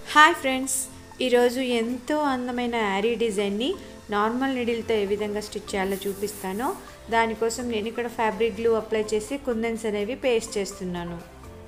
hi friends ఈరోజు ఎంతో అందమైన యారీ డిజైన్ని నార్మల్ నిడిల్తో ఏ విధంగా స్టిచ్ చేయాలో చూపిస్తానో దానికోసం నేను ఇక్కడ ఫ్యాబ్రిక్ గ్లూ అప్లై చేసి కుందన్స్ అనేవి పేస్ట్ చేస్తున్నాను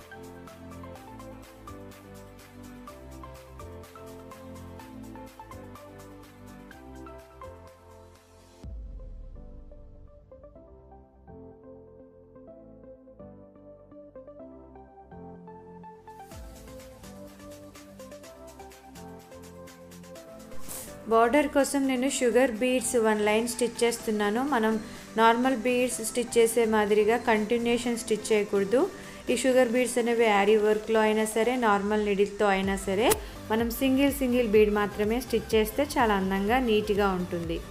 బార్డర్ కోసం నేను sugar beads one line stitch చేస్తున్నాను మనం నార్మల్ బీడ్స్ స్టిచ్ చేసే మాదిరిగా కంటిన్యూషన్ స్టిచ్ చేయకూడదు ఈ షుగర్ బీడ్స్ అనేవి యారీ వర్క్లో అయినా సరే నార్మల్ నిడిల్తో అయినా సరే మనం సింగిల్ సింగిల్ బీడ్ మాత్రమే స్టిచ్ చేస్తే చాలా అందంగా నీట్గా ఉంటుంది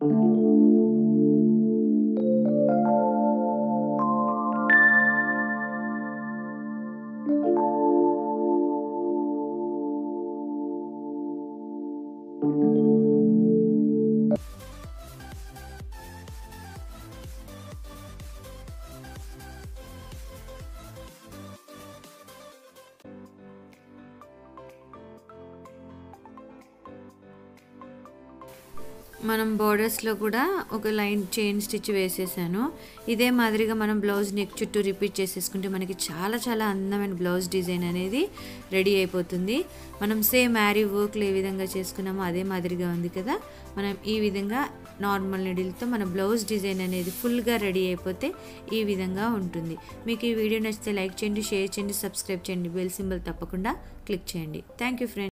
మనం బోర్డర్స్లో కూడా ఒక లైన్ చైన్ స్టిచ్ వేసేసాను ఇదే మాదిరిగా మనం బ్లౌజ్ నెక్ చుట్టూ రిపీట్ చేసేసుకుంటే మనకి చాలా చాలా అందమైన బ్లౌజ్ డిజైన్ అనేది రెడీ అయిపోతుంది మనం సేమ్ మ్యారీ వర్క్లు ఏ విధంగా చేసుకున్నామో అదే మాదిరిగా ఉంది కదా మనం ఈ విధంగా నార్మల్ నిడిల్తో మన బ్లౌజ్ డిజైన్ అనేది ఫుల్గా రెడీ అయిపోతే ఈ విధంగా ఉంటుంది మీకు ఈ వీడియో నచ్చితే లైక్ చేయండి షేర్ చేయండి సబ్స్క్రైబ్ చేయండి బెల్ సింబల్ తప్పకుండా క్లిక్ చేయండి థ్యాంక్ యూ ఫ్రెండ్స్